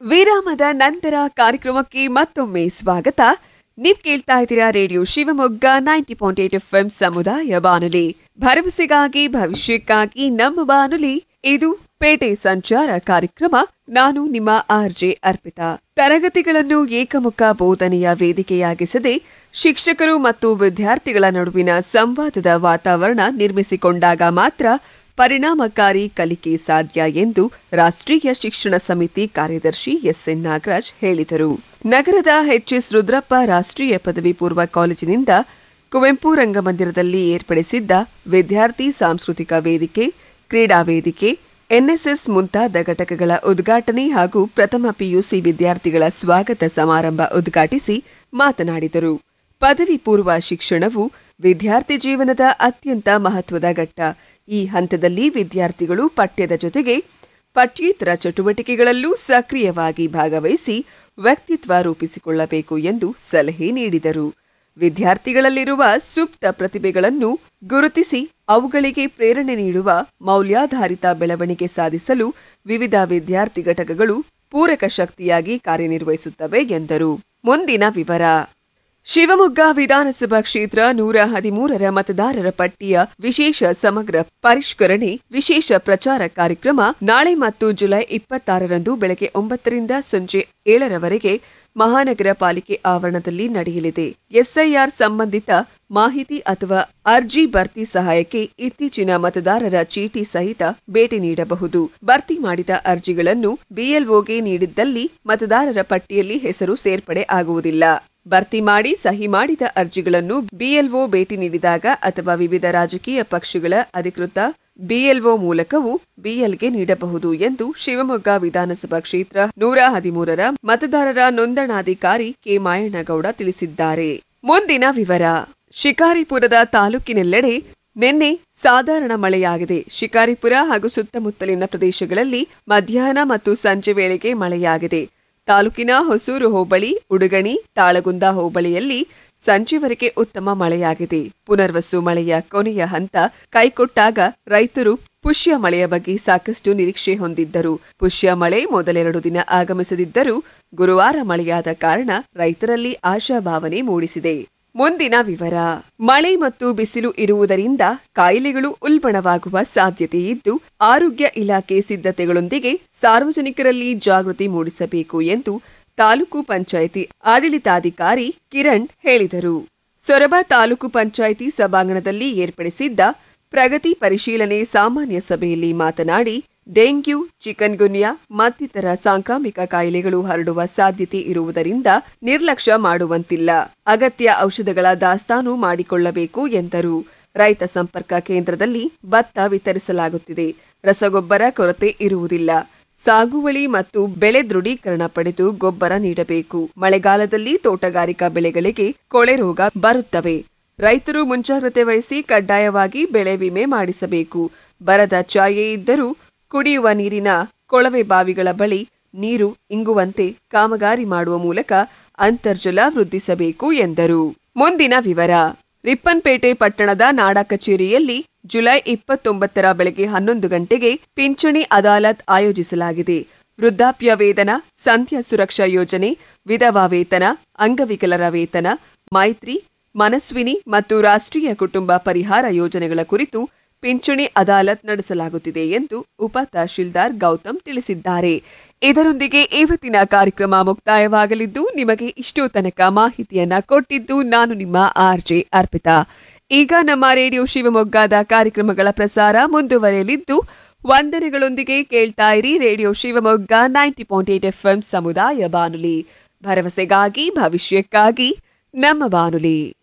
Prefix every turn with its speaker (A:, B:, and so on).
A: ವಿರಾಮದ ನಂತರ ಕಾರ್ಯಕ್ರಮಕ್ಕೆ ಮತ್ತೊಮ್ಮೆ ಸ್ವಾಗತ ನೀವ್ ಕೇಳ್ತಾ ಇದ್ದೀರಾ radio Shivamogga ninety point eight F ಸಮುದಾಯ ಬಾನುಲಿ ಭರವಸೆಗಾಗಿ ಭವಿಷ್ಯಕ್ಕಾಗಿ ನಮ್ಮ ಬಾನುಲಿ ಇದು ಪೇಟೆ ಸಂಚಾರ ಕಾರ್ಯಕ್ರಮ ನಾನು ನಿಮ್ಮ ಆರ್ಜೆ ಅರ್ಪಿತಾ ತರಗತಿಗಳನ್ನು ಏಕಮುಖ ಬೋಧನೆಯ ವೇದಿಕೆಯಾಗಿಸದೆ ಶಿಕ್ಷಕರು ಮತ್ತು ವಿದ್ಯಾರ್ಥಿಗಳ ನಡುವಿನ ಸಂವಾದದ ವಾತಾವರಣ ನಿರ್ಮಿಸಿಕೊಂಡಾಗ ಮಾತ್ರ ಪರಿಣಾಮಕಾರಿ ಕಲಿಕೆ ಸಾಧ್ಯ ಎಂದು ರಾಷ್ಟ್ರೀಯ ಶಿಕ್ಷಣ ಸಮಿತಿ ಕಾರ್ಯದರ್ಶಿ ಎಸ್ಎನ್ ನಾಗರಾಜ್ ಹೇಳಿದರು ನಗರದ ಎಚ್ಎಸ್ ರುದ್ರಪ್ಪ ರಾಷ್ಟ್ರೀಯ ಪದವಿ ಪೂರ್ವ ಕಾಲೇಜಿನಿಂದ ಕುವೆಂಪು ರಂಗಮಂದಿರದಲ್ಲಿ ಏರ್ಪಡಿಸಿದ್ದ ವಿದ್ಯಾರ್ಥಿ ಸಾಂಸ್ಕೃತಿಕ ವೇದಿಕೆ ಕ್ರೀಡಾ ವೇದಿಕೆ ಎನ್ಎಸ್ಎಸ್ ಮುಂತಾದ ಘಟಕಗಳ ಉದ್ಘಾಟನೆ ಹಾಗೂ ಪ್ರಥಮ ಪಿಯುಸಿ ವಿದ್ಯಾರ್ಥಿಗಳ ಸ್ವಾಗತ ಸಮಾರಂಭ ಉದ್ಘಾಟಿಸಿ ಮಾತನಾಡಿದರು ಪದವಿ ಪೂರ್ವ ಶಿಕ್ಷಣವು ವಿದ್ಯಾರ್ಥಿ ಜೀವನದ ಅತ್ಯಂತ ಮಹತ್ವದ ಘಟ್ಟ ಈ ಹಂತದಲ್ಲಿ ವಿದ್ಯಾರ್ಥಿಗಳು ಪಠ್ಯದ ಜೊತೆಗೆ ಪಠ್ಯೇತರ ಚಟುವಟಿಕೆಗಳಲ್ಲೂ ಸಕ್ರಿಯವಾಗಿ ಭಾಗವಹಿಸಿ ವ್ಯಕ್ತಿತ್ವ ರೂಪಿಸಿಕೊಳ್ಳಬೇಕು ಎಂದು ಸಲಹೆ ನೀಡಿದರು ವಿದ್ಯಾರ್ಥಿಗಳಲ್ಲಿರುವ ಸುಪ್ತ ಪ್ರತಿಭೆಗಳನ್ನು ಗುರುತಿಸಿ ಅವುಗಳಿಗೆ ಪ್ರೇರಣೆ ನೀಡುವ ಮೌಲ್ಯಾಧಾರಿತ ಬೆಳವಣಿಗೆ ಸಾಧಿಸಲು ವಿವಿಧ ವಿದ್ಯಾರ್ಥಿ ಘಟಕಗಳು ಪೂರಕ ಶಕ್ತಿಯಾಗಿ ಕಾರ್ಯನಿರ್ವಹಿಸುತ್ತವೆ ಎಂದರು ಮುಂದಿನ ವಿವರ ಶಿವಮೊಗ್ಗ ವಿಧಾನಸಭಾ ಕ್ಷೇತ್ರ ನೂರ ಹದಿಮೂರರ ಮತದಾರರ ಪಟ್ಟಿಯ ವಿಶೇಷ ಸಮಗ್ರ ಪರಿಷ್ಕರಣೆ ವಿಶೇಷ ಪ್ರಚಾರ ಕಾರ್ಯಕ್ರಮ ನಾಳೆ ಮತ್ತು ಜುಲೈ ಇಪ್ಪತ್ತಾರರಂದು ಬೆಳಗ್ಗೆ ಒಂಬತ್ತರಿಂದ ಸಂಜೆ ಏಳರವರೆಗೆ ಮಹಾನಗರ ಪಾಲಿಕೆ ಆವರಣದಲ್ಲಿ ನಡೆಯಲಿದೆ ಎಸ್ಐಆರ್ ಸಂಬಂಧಿತ ಮಾಹಿತಿ ಅಥವಾ ಅರ್ಜಿ ಭರ್ತಿ ಸಹಾಯಕ್ಕೆ ಇತ್ತೀಚಿನ ಮತದಾರರ ಚೀಟಿ ಸಹಿತ ಭೇಟಿ ನೀಡಬಹುದು ಭರ್ತಿ ಮಾಡಿದ ಅರ್ಜಿಗಳನ್ನು ಬಿಎಲ್ಒಗೆ ನೀಡಿದ್ದಲ್ಲಿ ಮತದಾರರ ಪಟ್ಟಿಯಲ್ಲಿ ಹೆಸರು ಸೇರ್ಪಡೆ ಆಗುವುದಿಲ್ಲ ಭರ್ತಿ ಮಾಡಿ ಸಹಿ ಮಾಡಿದ ಅರ್ಜಿಗಳನ್ನು ಬಿಎಲ್ಒ ಭೇಟಿ ನೀಡಿದಾಗ ಅಥವಾ ವಿವಿಧ ರಾಜಕೀಯ ಪಕ್ಷಗಳ ಅಧಿಕೃತ ಬಿಎಲ್ಒ ಮೂಲಕವೂ ಬಿಎಲ್ಗೆ ನೀಡಬಹುದು ಎಂದು ಶಿವಮೊಗ್ಗ ವಿಧಾನಸಭಾ ಕ್ಷೇತ್ರ ನೂರ ಹದಿಮೂರರ ಮತದಾರರ ನೋಂದಣಾಧಿಕಾರಿ ಕೆ ಮಾಯಣ್ಣಗೌಡ ತಿಳಿಸಿದ್ದಾರೆ ಮುಂದಿನ ವಿವರ ಶಿಕಾರಿಪುರದ ತಾಲೂಕಿನೆಲ್ಲೆಡೆ ನಿನ್ನೆ ಸಾಧಾರಣ ಮಳೆಯಾಗಿದೆ ಶಿಕಾರಿಪುರ ಹಾಗೂ ಸುತ್ತಮುತ್ತಲಿನ ಪ್ರದೇಶಗಳಲ್ಲಿ ಮಧ್ಯಾಹ್ನ ಮತ್ತು ಸಂಜೆ ವೇಳೆಗೆ ಮಳೆಯಾಗಿದೆ ತಾಲೂಕಿನ ಹೊಸೂರು ಹೋಬಳಿ ಉಡುಗಣಿ ತಾಳಗುಂದ ಹೋಬಳಿಯಲ್ಲಿ ಸಂಜೆವರೆಗೆ ಉತ್ತಮ ಮಳೆಯಾಗಿದೆ ಪುನರ್ವಸು ಮಳೆಯ ಕೊನೆಯ ಹಂತ ಕೈಕೊಟ್ಟಾಗ ರೈತರು ಪುಷ್ಯ ಮಳೆಯ ಬಗ್ಗೆ ಸಾಕಷ್ಟು ನಿರೀಕ್ಷೆ ಹೊಂದಿದ್ದರು ಪುಷ್ಯ ಮಳೆ ಮೊದಲೆರಡು ದಿನ ಆಗಮಿಸದಿದ್ದರೂ ಗುರುವಾರ ಮಳೆಯಾದ ಕಾರಣ ರೈತರಲ್ಲಿ ಆಶಾಭಾವನೆ ಮೂಡಿಸಿದೆ ಮುಂದಿನ ವಿವರ ಮಳೆ ಮತ್ತು ಬಿಸಿಲು ಇರುವುದರಿಂದ ಕಾಯಿಲೆಗಳು ಉಲ್ಬಣವಾಗುವ ಸಾಧ್ಯತೆ ಇದ್ದು ಆರೋಗ್ಯ ಇಲಾಖೆ ಸಿದ್ಧತೆಗಳೊಂದಿಗೆ ಸಾರ್ವಜನಿಕರಲ್ಲಿ ಜಾಗೃತಿ ಮೂಡಿಸಬೇಕು ಎಂದು ತಾಲೂಕು ಪಂಚಾಯಿತಿ ಆಡಳಿತಾಧಿಕಾರಿ ಕಿರಣ್ ಹೇಳಿದರು ಸೊರಬ ತಾಲೂಕು ಪಂಚಾಯಿತಿ ಸಭಾಂಗಣದಲ್ಲಿ ಏರ್ಪಡಿಸಿದ್ದ ಪ್ರಗತಿ ಪರಿಶೀಲನೆ ಸಾಮಾನ್ಯ ಸಭೆಯಲ್ಲಿ ಮಾತನಾಡಿ ಡೆಂಗ್ಯೂ ಚಿಕನ್ ಗುನ್ಯಾ ಮತ್ತಿತರ ಸಾಂಕ್ರಾಮಿಕ ಕಾಯಿಲೆಗಳು ಹರಡುವ ಸಾಧ್ಯತೆ ಇರುವುದರಿಂದ ನಿರ್ಲಕ್ಷ್ಯ ಮಾಡುವಂತಿಲ್ಲ ಅಗತ್ಯ ಔಷಧಗಳ ದಾಸ್ತಾನು ಮಾಡಿಕೊಳ್ಳಬೇಕು ಎಂದರು ರೈತ ಸಂಪರ್ಕ ಕೇಂದ್ರದಲ್ಲಿ ಭತ್ತ ವಿತರಿಸಲಾಗುತ್ತಿದೆ ರಸಗೊಬ್ಬರ ಕೊರತೆ ಇರುವುದಿಲ್ಲ ಸಾಗುವಳಿ ಮತ್ತು ಬೆಳೆ ದೃಢೀಕರಣ ಪಡೆದು ಗೊಬ್ಬರ ನೀಡಬೇಕು ಮಳೆಗಾಲದಲ್ಲಿ ತೋಟಗಾರಿಕಾ ಬೆಳೆಗಳಿಗೆ ಕೊಳೆ ರೋಗ ಬರುತ್ತವೆ ರೈತರು ಮುಂಜಾಗ್ರತೆ ವಹಿಸಿ ಕಡ್ಡಾಯವಾಗಿ ಬೆಳೆ ವಿಮೆ ಮಾಡಿಸಬೇಕು ಬರದ ಛಾಯೆ ಇದ್ದರೂ ಕುಡಿಯುವ ನೀರಿನ ಕೊಳವೆ ಬಾವಿಗಳ ಬಳಿ ನೀರು ಇಂಗುವಂತೆ ಕಾಮಗಾರಿ ಮಾಡುವ ಮೂಲಕ ಅಂತರ್ಜಲ ವೃದ್ಧಿಸಬೇಕು ಎಂದರು ಮುಂದಿನ ವಿವರ ರಿಪ್ಪನ್ಪೇಟೆ ಪಟ್ಟಣದ ನಾಡ ಕಚೇರಿಯಲ್ಲಿ ಜುಲೈ ಇಪ್ಪತ್ತೊಂಬತ್ತರ ಬೆಳಗ್ಗೆ ಹನ್ನೊಂದು ಗಂಟೆಗೆ ಪಿಂಚಣಿ ಅದಾಲತ್ ಆಯೋಜಿಸಲಾಗಿದೆ ವೃದ್ಧಾಪ್ಯ ವೇತನ ಸಂಧ್ಯಾ ಸುರಕ್ಷಾ ಯೋಜನೆ ವಿಧವಾ ವೇತನ ಅಂಗವಿಕಲರ ವೇತನ ಮೈತ್ರಿ ಮನಸ್ವಿನಿ ಮತ್ತು ರಾಷ್ಟ್ರೀಯ ಕುಟುಂಬ ಪರಿಹಾರ ಯೋಜನೆಗಳ ಕುರಿತು ಪಿಂಚಣಿ ಅದಾಲತ್ ನಡೆಸಲಾಗುತ್ತಿದೆ ಎಂದು ಉಪ ತಹಶೀಲ್ದಾರ್ ಗೌತಮ್ ತಿಳಿಸಿದ್ದಾರೆ ಇದರೊಂದಿಗೆ ಇವತ್ತಿನ ಕಾರ್ಯಕ್ರಮ ಮುಕ್ತಾಯವಾಗಲಿದ್ದು ನಿಮಗೆ ಇಷ್ಟೋ ತನಕ ಮಾಹಿತಿಯನ್ನ ಕೊಟ್ಟಿದ್ದು ನಾನು ನಿಮ್ಮ ಆರ್ಜೆ ಅರ್ಪಿತಾ ಈಗ ನಮ್ಮ ರೇಡಿಯೋ ಶಿವಮೊಗ್ಗದ ಕಾರ್ಯಕ್ರಮಗಳ ಪ್ರಸಾರ ಮುಂದುವರೆಯಲಿದ್ದು ವಂದನೆಗಳೊಂದಿಗೆ ಕೇಳ್ತಾ ಇರಿ radio Shivamogga ninety point eight F ಸಮುದಾಯ ಬಾನುಲಿ ಭರವಸೆಗಾಗಿ ಭವಿಷ್ಯಕ್ಕಾಗಿ ನಮ್ಮ ಬಾನುಲಿ